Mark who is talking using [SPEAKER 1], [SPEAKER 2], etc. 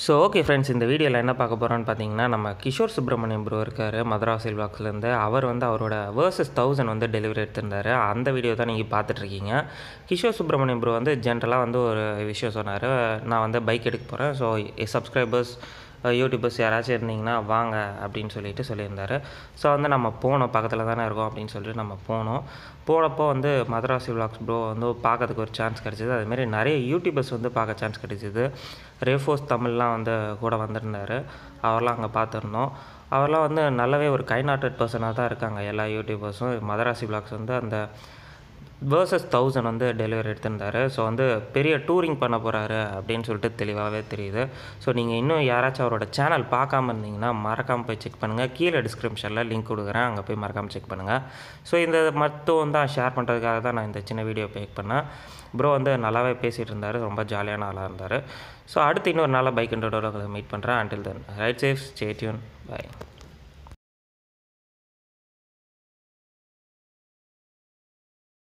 [SPEAKER 1] so okay friends இந்த வீடியோவில் என்ன பார்க்க போகிறோன்னு பார்த்தீங்கன்னா நம்ம கிஷோர் சுப்ரமணியம் ப்ரோ இருக்கார் மதராசி பிளாக்ஸ்லேருந்து அவர் வந்து அவரோட வேர்சஸ் தௌசண்ட் வந்து டெலிவரி எடுத்திருந்தார் அந்த வீடியோ தான் நீங்கள் பார்த்துட்ருக்கீங்க கிஷோர் சுப்ரமணியம் ப்ரோ வந்து ஜென்ரலாக வந்து ஒரு விஷயம் சொன்னார் நான் வந்து பைக் எடுக்க போகிறேன் ஸோ சப்ஸ்கிரைபர்ஸ் யூடியூபர்ஸ் யாராச்சும் இருந்தீங்கன்னா வாங்க அப்படின்னு சொல்லிட்டு சொல்லியிருந்தாரு ஸோ வந்து நம்ம போனோம் பக்கத்தில் தானே இருக்கோம் அப்படின்னு சொல்லிட்டு நம்ம போனோம் போனப்போ வந்து மதராசி விளாக்ஸ் ப்ரோ வந்து பார்க்கறதுக்கு ஒரு சான்ஸ் கிடச்சிது அதுமாரி நிறைய யூடியூபர்ஸ் வந்து பார்க்க சான்ஸ் கிடச்சிது ரேஃபோஸ் தமிழ்லாம் வந்து கூட வந்திருந்தார் அவர்லாம் அங்கே பார்த்துருந்தோம் அவர்லாம் வந்து நல்லாவே ஒரு கைநாட்டட் பர்சனாக தான் இருக்காங்க எல்லா யூடியூபர்ஸும் மதராசி விளாக்ஸ் வந்து அந்த வேர்சஸ் தௌசண்ட் வந்து டெலிவரி எடுத்திருந்தாரு ஸோ வந்து பெரிய டூரிங் பண்ண போகிறாரு அப்படின்னு சொல்லிட்டு தெளிவாகவே தெரியுது ஸோ நீங்கள் இன்னும் யாராச்சும் அவரோட சேனல் பார்க்காம இருந்தீங்கன்னா மறக்காமல் போய் செக் பண்ணுங்கள் கீழே டிஸ்கிரிப்ஷனில் லிங்க் கொடுக்குறேன் அங்கே போய் மறக்காமல் செக் பண்ணுங்கள் ஸோ இந்த மட்டும் தான் ஷேர் பண்ணுறதுக்காக தான் நான் இந்த சின்ன வீடியோ பேக் பண்ணேன் ப்ரோ வந்து நல்லாவே பேசிகிட்டு இருந்தார் ரொம்ப ஜாலியான ஆளாக இருந்தார் ஸோ அடுத்து இன்னொரு நாளாக பைக் இன்டோட மீட் பண்ணுறேன் until then ride safe stay tuned by